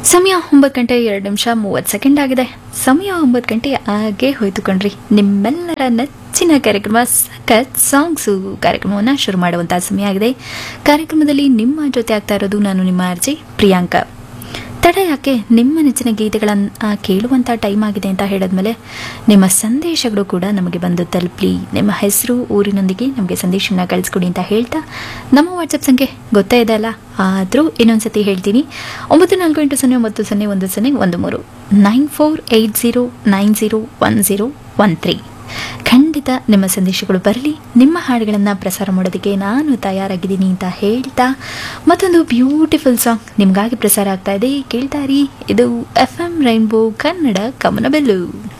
ಸಮಯ ಒಂಬತ್ತು ಗಂಟೆ ಎರಡು ನಿಮಿಷ ಮೂವತ್ತು ಸೆಕೆಂಡ್ ಆಗಿದೆ ಸಮಯ ಒಂಬತ್ತು ಗಂಟೆ ಆಗೇ ಹೋಯ್ತು ಕಣ್ರಿ ನಿಮ್ಮೆಲ್ಲರ ನೆಚ್ಚಿನ ಕಾರ್ಯಕ್ರಮ ಸಖತ್ ಸಾಂಗ್ಸು ಕಾರ್ಯಕ್ರಮವನ್ನು ಶುರು ಮಾಡುವಂತಹ ಸಮಯ ಆಗಿದೆ ಕಾರ್ಯಕ್ರಮದಲ್ಲಿ ನಿಮ್ಮ ಜೊತೆ ಆಗ್ತಾ ಇರೋದು ನಾನು ನಿಮ್ಮ ಅರ್ಜಿ ಪ್ರಿಯಾಂಕಾ ತಡ ಯಾಕೆ ನಿಮ್ಮ ನೆಚ್ಚಿನ ಗೀತೆಗಳನ್ನು ಕೇಳುವಂಥ ಟೈಮ್ ಆಗಿದೆ ಅಂತ ಹೇಳಿದ್ಮೇಲೆ ನಿಮ್ಮ ಸಂದೇಶಗಳು ಕೂಡ ನಮಗೆ ಬಂದು ತಲುಪಲಿ ನಿಮ್ಮ ಹೆಸರು ಊರಿನೊಂದಿಗೆ ನಮಗೆ ಸಂದೇಶನ ಕಳಿಸ್ಕೊಡಿ ಅಂತ ಹೇಳ್ತಾ ನಮ್ಮ ವಾಟ್ಸಪ್ ಸಂಖ್ಯೆ ಗೊತ್ತೇ ಇದೆ ಅಲ್ಲ ಆದರೂ ಇನ್ನೊಂದ್ಸತಿ ಹೇಳ್ತೀನಿ ಒಂಬತ್ತು ನಾಲ್ಕು ಎಂಟು ಸೊನ್ನೆ ಒಂಬತ್ತು ಸೊನ್ನೆ ಒಂದು ಸೊನ್ನೆ ಒಂದು ಮೂರು nine four eight zero nine zero one zero one three ಖಂಡಿತ ನಿಮ್ಮ ಸಂದೇಶಗಳು ಬರಲಿ ನಿಮ್ಮ ಹಾಡುಗಳನ್ನು ಪ್ರಸಾರ ಮಾಡೋದಕ್ಕೆ ನಾನು ತಯಾರಾಗಿದ್ದೀನಿ ಅಂತ ಹೇಳ್ತಾ ಮತ್ತೊಂದು ಬ್ಯೂಟಿಫುಲ್ ಸಾಂಗ್ ನಿಮಗಾಗಿ ಪ್ರಸಾರ ಆಗ್ತಾ ಇದೆ ಕೇಳ್ತಾ ಇರಿ ಇದು ಎಫ್ ಎಂ ರೈನ್ಬೋ ಕನ್ನಡ ಕಮನಬೆಲ್ಲು